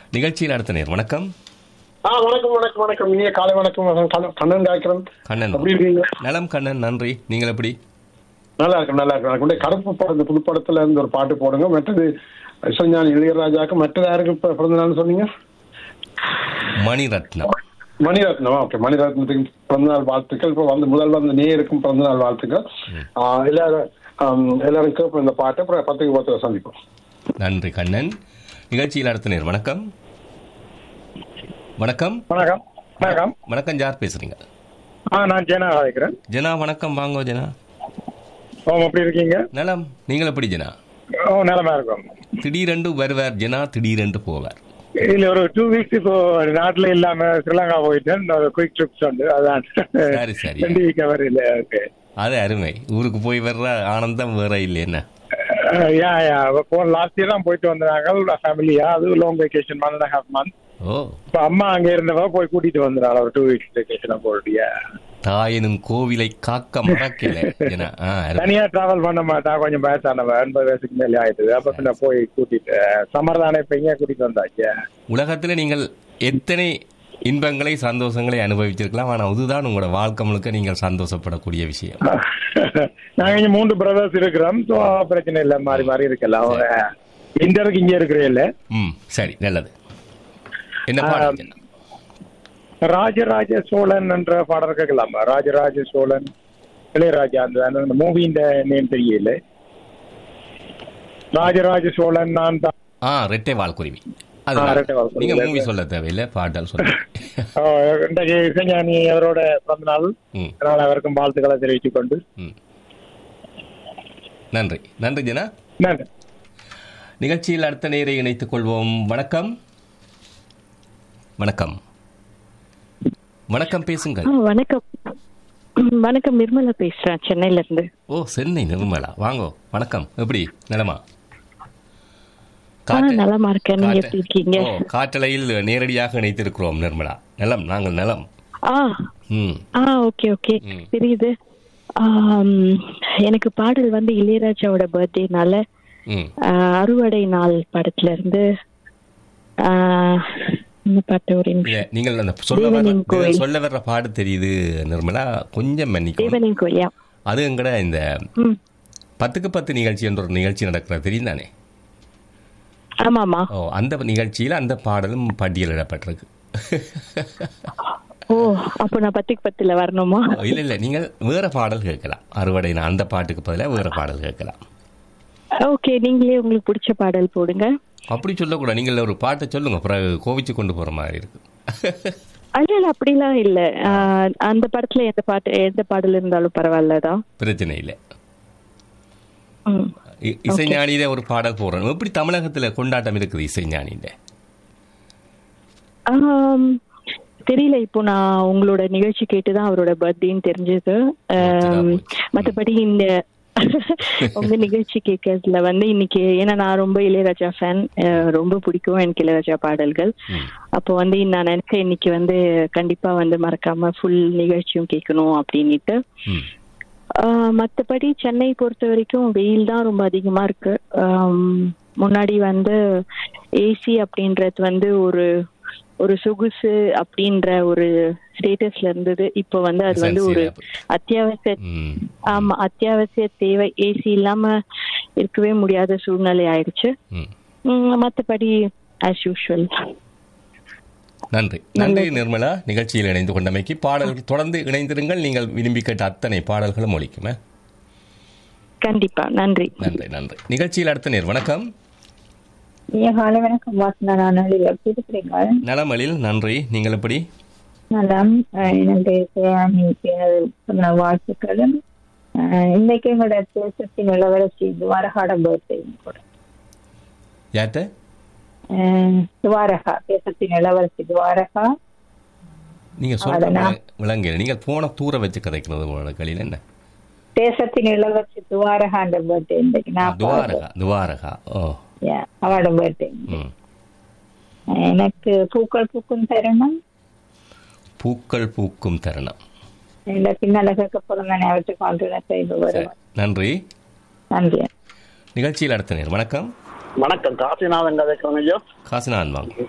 நிகழ்ச்சியில் அடுத்த நேர் வணக்கம் ஆ வணக்கம் வணக்கம் வணக்கம் இனிய காலை வணக்கம் வணக்கம். கண்ணன் கண்ணன் காய்க்கிறேன் கண்ணன் எப்படி இருக்கீங்க நலம் கண்ணன் நன்றி நீங்கள் எப்படி நல்லா இருக்கும் நல்லா இருக்கும் எனக்கு கருப்பு படம் இந்த புது படத்துல இருந்து ஒரு பாட்டு போடுங்க மற்றது இசைஞானி இளையராஜாக்கு மற்றது யாருக்கு இப்ப பிறந்த நாள் சொன்னீங்க மணிரத்னம் மணிரத்னம் ஓகே மணிரத்னத்துக்கு பிறந்தநாள் வாழ்த்துக்கள் இப்போ வந்து முதல் வந்து நேருக்கும் பிறந்தநாள் வாழ்த்துக்கள் ஆ, எல்லாரும் ஆம், எல்லாரும் கேட்போம் இந்த பாட்டை அப்புறம் பத்துக்கு பத்து சந்திப்போம் நன்றி கண்ணன் நிகழ்ச்சியில் அடுத்த நேர் வணக்கம் வணக்கம் வணக்கம் வணக்கம் வணக்கம் யார் பேசுறீங்க ஆ நான் ஜெனா அழைக்கிறேன் ஜனா வணக்கம் வாங்கோ ஜனா ஓ எப்படி இருக்கீங்க நலம் நீங்கள் எப்படி ஜனா ஓ நிலமா இருக்கும் திடீரென்று வருவார் ஜனா திடீரென்று போவார் இல்ல ஒரு டூ வீக்ஸ் இப்போ நாட்டுல இல்லாம ஸ்ரீலங்கா போயிட்டேன் குயிக் ட்ரிப்ஸ் உண்டு அதான் சரி, சரி. ரெண்டு வீக் அவர் இல்ல ஓகே அது அருமை ஊருக்கு போய் வர்ற ஆனந்தம் வேற இல்லை என்ன யா யா போன லாஸ்ட் இயர் தான் போயிட்டு வந்தாங்க ஃபேமிலியா அது long vacation one and half month ஓ இப்ப அம்மா அங்க இருந்தவ போய் கூட்டிட்டு வந்துடுறாள் ஒரு டூ வீக்ஸ் வெக்கேஷன் போட்டியா தாயனும் கோவிலை காக்க மறக்கல ஜனா ஆ அருமை. தனியா டிராவல் பண்ண மாட்டா கொஞ்சம் வயசானவ எண்பது வயசுக்கு மேலே ஆயிடுது அப்ப பின்ன போய் கூட்டிட்டு சம்மர் தானே இப்ப இங்க கூட்டிட்டு வந்தாச்சு உலகத்துல நீங்கள் எத்தனை இன்பங்களை சந்தோஷங்களை அனுபவிச்சிருக்கலாம் ஆனா அதுதான் உங்களோட வாழ்க்கை முழுக்க நீங்கள் சந்தோஷப்படக்கூடிய விஷயம் நாங்க இங்க மூன்று பிரதர்ஸ் இருக்கிறோம் ஸோ பிரச்சனை இல்லை மாறி மாறி இருக்கலாம் அவங்க இந்தியருக்கு இங்க இருக்கிறே இல்ல ம் சரி நல்லது என்ன பாடம் ஜனா? ராஜராஜ சோழன் என்ற பாடல் கேட்கலாமா ராஜராஜ சோழன் இளையராஜா அந்த அந்த மூவியின் நேம் தெரியல ராஜராஜ சோழன் நான் தான் ஆ ரெட்டை வால்குருவி ஆ, அது ரெட்டை வால்குருவி. நீங்க மூவி சொல்ல தேவையில்லை பாட்டால் சொல்ல ஆ, இன்றைக்கு இசைஞானி அவரோட பிறந்த நாள் ம் அதனால் அவருக்கும் வாழ்த்துக்களை தெரிவித்துக் கொண்டு ம் நன்றி நன்றி ஜனா நன்றி நிகழ்ச்சியில் அடுத்த நேரை இணைத்துக் கொள்வோம் வணக்கம் வணக்கம் வணக்கம் பேசுங்கள் ஆ, வணக்கம் ம், வணக்கம் நிர்மலா பேசுறேன் சென்னையில இருந்து ஓ சென்னை நிர்மலா வாங்கோ வணக்கம் எப்படி நிலமா ஆ நலமா இருக்கேன் நீங்க எப்படி இருக்கீங்க ஓ காற்றலையில் நேரடியாக இணைத்திருக்கிறோம் நிர்மலா நிலம் நாங்கள் நிலம் ஆ ம் ஆ ஓகே ஓகே ம். தெரியுது ஆம், எனக்கு பாடல் வந்து இளையராஜாவோட பர்த்டேனால ம் அறுவடை நாள் படத்துல இருந்து ஆ, என்ன பாட்டு ஒரு நிமிஷம். இல்ல நீங்கள் அந்த சொல்ல வர்ற தேவனின் கோயில். சொல்ல வர்ற பாடு தெரியுது நிர்மலா கொஞ்சம் மன்னிக்கும் தேவனின் கோயிலியா அது எங்கட இந்த ம் பத்துக்கு பத்து நிகழ்ச்சி என்ற ஒரு நிகழ்ச்சி நடக்கிறது தெரியும் தானே ஆமாமா ஓ அந்த நிகழ்ச்சியில் அந்த பாடலும் பட்டியலிடப்பட்டிருக்கு ஓ அப்போ நான் பத்துக்கு பத்துல வரணுமா ஓ, இல்ல இல்ல நீங்கள் வேற பாடல் கேட்கலாம் அறுவடை நான் அந்த பாட்டுக்கு பதிலாக வேற பாடல் கேட்கலாம் ஓகே நீங்களே உங்களுக்கு பிடிச்ச பாடல் போடுங்க அப்படி சொல்லக்கூடாது நீங்கள் ஒரு பாட்டை சொல்லுங்க பிறகு கோவிச்சு கொண்டு போற மாதிரி இருக்கு அல்ல இல்ல அப்படிலாம் இல்ல ஆ, அந்த படத்துல எந்த பாட்டு எந்த பாடல் இருந்தாலும் பரவாயில்லதான் பிரச்சனை இல்லை ம் இ- இசைஞானியில ஒரு பாடல் போடுறோம் எப்படி தமிழகத்துல கொண்டாட்டம் இருக்குது இசைஞானியில ஆம், தெரியல இப்போ நான் உங்களோட நிகழ்ச்சி கேட்டுதான் அவரோட பர்த்டேன்னு தெரிஞ்சது ஆம், மத்தபடி இந்த உங்க நிகழ்ச்சி கேட்கறதுல வந்து இன்னைக்கு ஏன்னா நான் ரொம்ப இளையராஜா ஃபேன் ரொம்ப பிடிக்கும் எனக்கு இளையராஜா பாடல்கள் அப்போ வந்து நான் நினைச்சேன் இன்னைக்கு வந்து கண்டிப்பா வந்து மறக்காம ஃபுல் நிகழ்ச்சியும் கேட்கணும் அப்படின்னுட்டு ம் ஆஹ் மத்தபடி சென்னை பொறுத்த வரைக்கும் வெயில் தான் ரொம்ப அதிகமா இருக்கு ஆம், முன்னாடி வந்து ஏசி அப்படின்றது வந்து ஒரு ஒரு சொகுசு அப்படின்ற ஒரு ஸ்டேட்டஸ்ல இருந்தது இப்போ வந்து அது வந்து ஒரு அத்தியாவசிய ம் ஆமா அத்தியாவசிய தேவை ஏசி இல்லாம இருக்கவே முடியாத சூழ்நிலை ஆயிடுச்சு ம் உம், மத்தபடி ஆஸ் யூஷுவல் நன்றி நன்றி நிர்மலா நிகழ்ச்சியில் இணைந்து கொண்டமைக்கு பாடல்கள் தொடர்ந்து இணைந்திருங்கள் நீங்கள் விரும்பி கேட்ட அத்தனை பாடல்களும் ஒழிக்குமே கண்டிப்பா நன்றி நன்றி நன்றி நிகழ்ச்சியில் அடுத்த நேர் வணக்கம் ஐயா காலை வணக்கம் வாசனா நான் எப்படி இருக்கிறீங்க நலமலில் நன்றி நீங்கள் எப்படி நலம் அஹ் எனக்கு சேவாமிக்கு சொன்ன வாழ்த்துக்களும் அஹ் இன்னைக்கு எங்களோட தேசத்தின் இளவரசி துவாரகாட பர்த்டே கூட யார்கிட்ட அஹ் துவாரகா தேசத்தின் இளவரசி துவாரகா நீங்க சொல்ற அதெல்லாம். விள- விளங்கல நீங்கள் போன தூர வச்சு கதைக்கிறது உங்களோட களியில் என்ன தேசத்தின் இளவரசி துவாரகாண்ட பர்த்டே இன்னைக்கு ஆ, நான் துவாரகா துவாரகா ஓ Yeah, அவளோட பர்த்டே ம் எனக்கு பூக்கள் பூக்கும் தருணம் பூக்கள் பூக்கும் தருணம் இந்த பின்னால கேட்க போறோம் நான் அவற்றை கான்டினியூ செய்து சரி, வருவேன் நன்றி நன்றி நிகழ்ச்சியில் அடுத்த நேர் வணக்கம் வணக்கம் காசிநாதன் கதைக்கிறோம் ஐயா காசிநாதன் வாங்க